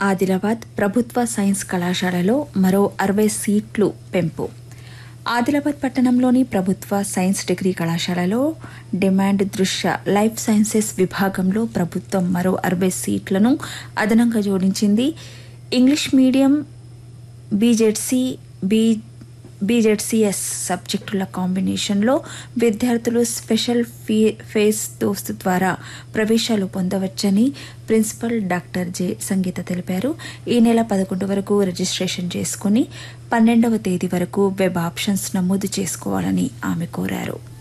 ఆదిలాబాద్ ప్రభుత్వ సైన్స్ కళాశాలలో మరో అరవై సీట్లు పెంపు ఆదిలాబాద్ పట్టణంలోని ప్రభుత్వ సైన్స్ డిగ్రీ కళాశాలలో డిమాండ్ దృష్ట్యా లైఫ్ సైన్సెస్ విభాగంలో ప్రభుత్వం మరో అరవై సీట్లను అదనంగా జోడించింది English medium BZC B BZCS సబ్జెక్టుల కాంబినేషన్లో విద్యార్థులు స్పెషల్ ఫీ ఫేస్ దోస్త్ ద్వారా ప్రవేశాలు పొందవచ్చని ప్రిన్సిపల్ డాక్టర్ జె సంగీత తెలిపారు ఈ నెల పదకొండు వరకు రిజిస్ట్రేషన్ చేసుకుని పన్నెండవ తేదీ వరకు వెబ్ ఆప్షన్స్ నమోదు చేసుకోవాలని ఆమె కోరారు